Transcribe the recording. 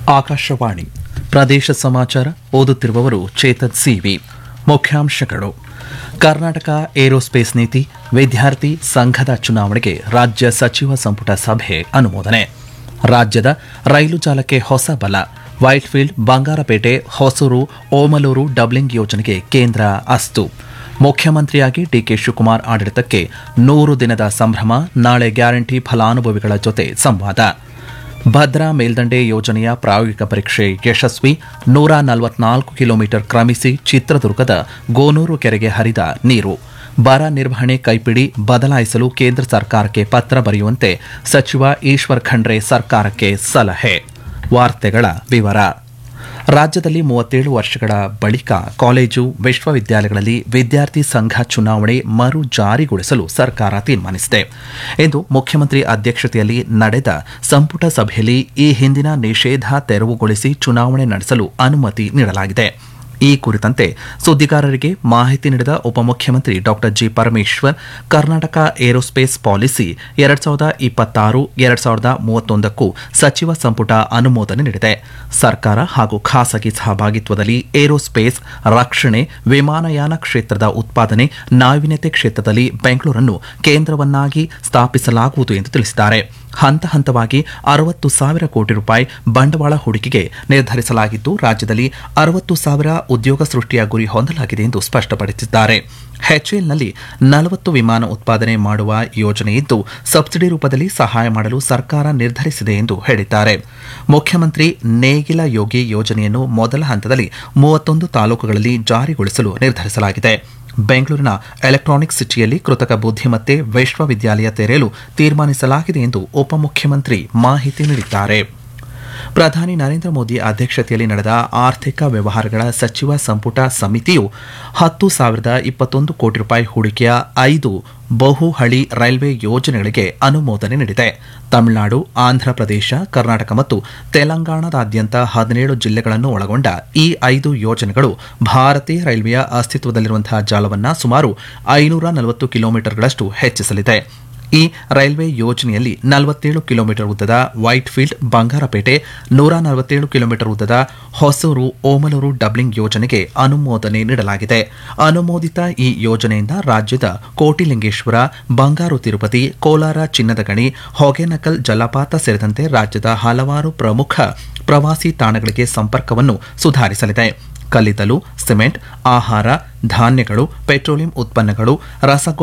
ಆಕಾಶವಾಣಿ ಪ್ರದೇಶ ಸಮಾಚಾರ ಓದುತ್ತಿರುವವರು ಚೇತನ್ ಸಿವಿ ಮುಖ್ಯಾಂಶಗಳು ಕರ್ನಾಟಕ ಏರೋಸ್ಪೇಸ್ ನೀತಿ ವಿದ್ಯಾರ್ಥಿ ಸಂಘದ ಚುನಾವಣೆಗೆ ರಾಜ್ಯ ಸಚಿವ ಸಂಪುಟ ಸಭೆ ಅನುಮೋದನೆ ರಾಜ್ಯದ ರೈಲು ಜಾಲಕ್ಕೆ ಹೊಸ ಬಲ ವೈಟ್ಫೀಲ್ಡ್ ಬಂಗಾರಪೇಟೆ ಹೊಸೂರು ಓಮಲೂರು ಡಬ್ಲಿಂಗ್ ಯೋಜನೆಗೆ ಕೇಂದ್ರ ಅಸ್ತು ಮುಖ್ಯಮಂತ್ರಿಯಾಗಿ ಡಿಕೆ ಶಿವಕುಮಾರ್ ಆಡಳಿತಕ್ಕೆ ನೂರು ದಿನದ ಸಂಭ್ರಮ ನಾಳೆ ಗ್ಯಾರಂಟಿ ಫಲಾನುಭವಿಗಳ ಜೊತೆ ಸಂವಾದ ಭದ್ರಾ ಮೇಲ್ದಂಡೆ ಯೋಜನೆಯ ಪ್ರಾಯೋಗಿಕ ಪರೀಕ್ಷೆ ಯಶಸ್ವಿ ನೂರ ನಲವತ್ನಾಲ್ಕು ಕಿಲೋಮೀಟರ್ ಕ್ರಮಿಸಿ ಚಿತ್ರದುರ್ಗದ ಗೋನೂರು ಕೆರೆಗೆ ಹರಿದ ನೀರು ಬರ ನಿರ್ವಹಣೆ ಕೈಪಿಡಿ ಬದಲಾಯಿಸಲು ಕೇಂದ್ರ ಸರ್ಕಾರಕ್ಕೆ ಪತ್ರ ಬರೆಯುವಂತೆ ಸಚಿವ ಈಶ್ವರ್ ಖಂಡ್ರೆ ಸರ್ಕಾರಕ್ಕೆ ಸಲಹೆ ವಾರ್ತೆಗಳ ವಿವರ ರಾಜ್ಯದಲ್ಲಿ ಮೂವತ್ತೇಳು ವರ್ಷಗಳ ಬಳಿಕ ಕಾಲೇಜು ವಿಶ್ವವಿದ್ಯಾಲಯಗಳಲ್ಲಿ ವಿದ್ಯಾರ್ಥಿ ಸಂಘ ಚುನಾವಣೆ ಮರು ಜಾರಿಗೊಳಿಸಲು ಸರ್ಕಾರ ತೀರ್ಮಾನಿಸಿದೆ ಎಂದು ಮುಖ್ಯಮಂತ್ರಿ ಅಧ್ಯಕ್ಷತೆಯಲ್ಲಿ ನಡೆದ ಸಂಪುಟ ಸಭೆಯಲ್ಲಿ ಈ ಹಿಂದಿನ ನಿಷೇಧ ತೆರವುಗೊಳಿಸಿ ಚುನಾವಣೆ ನಡೆಸಲು ಅನುಮತಿ ನೀಡಲಾಗಿದೆ ಈ ಕುರಿತಂತೆ ಸುದ್ದಿಗಾರರಿಗೆ ಮಾಹಿತಿ ನೀಡಿದ ಉಪಮುಖ್ಯಮಂತ್ರಿ ಡಾ G Parameshwar Karnataka aerospace policy ಎರಡ್ ಸಾವಿರದ ಇಪ್ಪತ್ತಾರು ಎರಡ್ ಸಾವಿರದ ಮೂವತ್ತೊಂದಕ್ಕೂ ಸಚಿವ ಸಂಪುಟ ಅನುಮೋದನೆ ನೀಡಿದೆ ಸರ್ಕಾರ ಹಾಗೂ ಖಾಸಗಿ ಸಹಭಾಗಿತ್ವದಲ್ಲಿ ಏರೋಸ್ಪೇಸ್ ರಕ್ಷಣೆ ವಿಮಾನಯಾನ ಕ್ಷೇತ್ರದ ಉತ್ಪಾದನೆ ನಾವೀನ್ಯತೆ ಕ್ಷೇತ್ರದಲ್ಲಿ ಬೆಂಗಳೂರನ್ನು ಕೇಂದ್ರವನ್ನಾಗಿ ಸ್ಥಾಪಿಸಲಾಗುವುದು ಎಂದು ತಿಳಿಸಿದ್ದಾರೆ ಹಂತ ಹಂತವಾಗಿ ಅರವತ್ತು ಸಾವಿರ ಕೋಟಿ ರೂಪಾಯಿ ಬಂಡವಾಳ ಹೂಡಿಕೆಗೆ ನಿರ್ಧರಿಸಲಾಗಿದ್ದು ರಾಜ್ಯದಲ್ಲಿ ಅರವತ್ತು ಸಾವಿರ ಉದ್ಯೋಗ ಸೃಷ್ಟಿಯ ಗುರಿ ಹೊಂದಲಾಗಿದೆ ಎಂದು ಸ್ಪಷ್ಟಪಡಿಸಿದ್ದಾರೆ ಹೆಚ್ಎಲ್ನಲ್ಲಿ ನಲವತ್ತು ವಿಮಾನ ಉತ್ಪಾದನೆ ಮಾಡುವ ಯೋಜನೆ ಇದ್ದು ಸಬ್ಸಿಡಿ ರೂಪದಲ್ಲಿ ಸಹಾಯ ಮಾಡಲು ಸರ್ಕಾರ ನಿರ್ಧರಿಸಿದೆ ಎಂದು ಹೇಳಿದ್ದಾರೆ ಮುಖ್ಯಮಂತ್ರಿ ನೇಗಿಲ ಯೋಗಿ ಯೋಜನೆಯನ್ನು ಮೊದಲ ಹಂತದಲ್ಲಿ ಮೂವತ್ತೊಂದು ತಾಲೂಕುಗಳಲ್ಲಿ ಜಾರಿಗೊಳಿಸಲು ನಿರ್ಧರಿಸಲಾಗಿದೆ ಬೆಂಗಳೂರಿನ ಎಲೆಕ್ಟ್ರಾನಿಕ್ ಸಿಟಿಯಲ್ಲಿ ಕೃತಕ ಬುದ್ಧಿಮತ್ತೆ ವಿಶ್ವವಿದ್ಯಾಲಯ ತೆರೆಯಲು ತೀರ್ಮಾನಿಸಲಾಗಿದೆ ಎಂದು ಉಪಮುಖ್ಯಮಂತ್ರಿ ಮಾಹಿತಿ ನೀಡಿದ್ದಾರೆ ಪ್ರಧಾನಿ ನರೇಂದ್ರ ಮೋದಿ ಅಧ್ಯಕ್ಷತೆಯಲ್ಲಿ ನಡೆದ ಆರ್ಥಿಕ ವ್ಯವಹಾರಗಳ ಸಚಿವ ಸಂಪುಟ ಸಮಿತಿಯು ಹತ್ತು ಸಾವಿರದ ಇಪ್ಪತ್ತೊಂದು ಕೋಟಿ ರೂಪಾಯಿ ಹೂಡಿಕೆಯ ಐದು ಬಹುಹಳಿ ರೈಲ್ವೆ ಯೋಜನೆಗಳಿಗೆ ಅನುಮೋದನೆ ನೀಡಿದೆ ತಮಿಳುನಾಡು ಆಂಧ್ರಪ್ರದೇಶ ಕರ್ನಾಟಕ ಮತ್ತು ತೆಲಂಗಾಣದಾದ್ಯಂತ ಹದಿನೇಳು ಜಿಲ್ಲೆಗಳನ್ನು ಒಳಗೊಂಡ ಈ ಐದು ಯೋಜನೆಗಳು ಭಾರತೀಯ ರೈಲ್ವೆಯ ಅಸ್ತಿತ್ವದಲ್ಲಿರುವಂತಹ ಜಾಲವನ್ನು ಸುಮಾರು ಐನೂರ ನಲವತ್ತು ಕಿಲೋಮೀಟರ್ಗಳಷ್ಟು ಹೆಚ್ಚಿಸಲಿದೆ ಈ ರೈಲ್ವೆ ಯೋಜನೆಯಲ್ಲಿ ನಲವತ್ತೇಳು ಕಿಲೋಮೀಟರ್ ಉದ್ದದ ವೈಟ್ಫೀಲ್ಡ್ ಬಂಗಾರಪೇಟೆ ನೂರ ನಲವತ್ತೇಳು ಕಿಲೋಮೀಟರ್ ಉದ್ದದ ಹೊಸೂರು ಓಮಲೂರು ಡಬ್ಲಿಂಗ್ ಯೋಜನೆಗೆ ಅನುಮೋದನೆ ನೀಡಲಾಗಿದೆ ಅನುಮೋದಿತ ಈ ಯೋಜನೆಯಿಂದ ರಾಜ್ಯದ ಕೋಟಿಲಿಂಗೇಶ್ವರ ಬಂಗಾರು ತಿರುಪತಿ ಕೋಲಾರ ಚಿನ್ನದ ಗಣಿ ಹೊಗೆನಕಲ್ ಜಲಪಾತ ಸೇರಿದಂತೆ ರಾಜ್ಯದ ಹಲವಾರು ಪ್ರಮುಖ ಪ್ರವಾಸಿ ತಾಣಗಳಿಗೆ ಸಂಪರ್ಕವನ್ನು ಸುಧಾರಿಸಲಿದೆ ಕಲ್ಲಿದ್ದಲು ಸಿಮೆಂಟ್ ಆಹಾರ ಧಾನ್ಯಗಳು ಪೆಟ್ರೋಲಿಯಂ ಉತ್ಪನ್ನಗಳು ರಸಗೊಬ್ಬರ